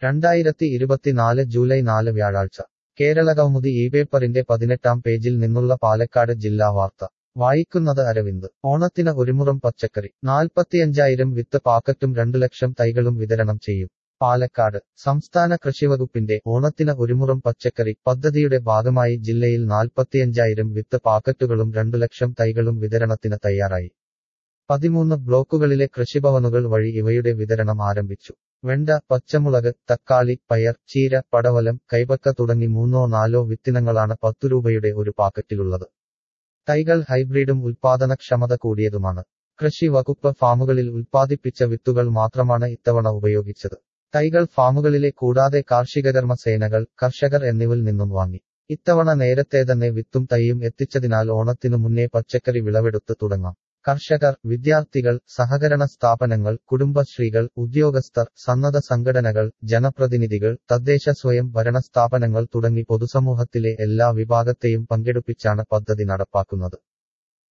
രണ്ടായിരത്തി ഇരുപത്തിനാല് ജൂലൈ നാല് വ്യാഴാഴ്ച കേരളകൗമുദി ഈ പേപ്പറിന്റെ പതിനെട്ടാം പേജിൽ നിന്നുള്ള പാലക്കാട് ജില്ലാ വാർത്ത വായിക്കുന്നത് അരവിന്ദ് ഓണത്തിന് ഒരുമുറം പച്ചക്കറി നാൽപ്പത്തിയഞ്ചായിരം വിത്ത് പാക്കറ്റും രണ്ടു ലക്ഷം തൈകളും വിതരണം ചെയ്യും പാലക്കാട് സംസ്ഥാന കൃഷിവകുപ്പിന്റെ ഓണത്തിന് ഒരുമുറം പച്ചക്കറി പദ്ധതിയുടെ ഭാഗമായി ജില്ലയിൽ നാൽപ്പത്തിയഞ്ചായിരം വിത്ത് പാക്കറ്റുകളും രണ്ടു ലക്ഷം തൈകളും വിതരണത്തിന് തയ്യാറായി പതിമൂന്ന് ബ്ലോക്കുകളിലെ കൃഷിഭവനുകൾ വഴി ഇവയുടെ വിതരണം ആരംഭിച്ചു വെണ്ട പച്ചമുളക് തക്കാളി പയർ ചീര പടവലം കൈപക്ക തുടങ്ങി മൂന്നോ നാലോ വിത്തിനങ്ങളാണ് പത്തു രൂപയുടെ ഒരു പാക്കറ്റിലുള്ളത് തൈകൾ ഹൈബ്രിഡും ഉൽപാദനക്ഷമത കൂടിയതുമാണ് കൃഷി വകുപ്പ് ഫാമുകളിൽ ഉൽപ്പാദിപ്പിച്ച വിത്തുകൾ മാത്രമാണ് ഇത്തവണ ഉപയോഗിച്ചത് തൈകൾ ഫാമുകളിലെ കൂടാതെ കാർഷികകർമ്മ സേനകൾ കർഷകർ എന്നിവരിൽ നിന്നും വാങ്ങി ഇത്തവണ നേരത്തെ തന്നെ വിത്തും തൈയും എത്തിച്ചതിനാൽ ഓണത്തിനു മുന്നേ പച്ചക്കറി വിളവെടുത്ത് തുടങ്ങാം കർഷകർ വിദ്യാർത്ഥികൾ സഹകരണ സ്ഥാപനങ്ങൾ കുടുംബശ്രീകൾ ഉദ്യോഗസ്ഥർ സന്നദ്ധ സംഘടനകൾ ജനപ്രതിനിധികൾ തദ്ദേശ സ്വയം ഭരണ സ്ഥാപനങ്ങൾ തുടങ്ങി പൊതുസമൂഹത്തിലെ എല്ലാ വിഭാഗത്തെയും പങ്കെടുപ്പിച്ചാണ് പദ്ധതി നടപ്പാക്കുന്നത്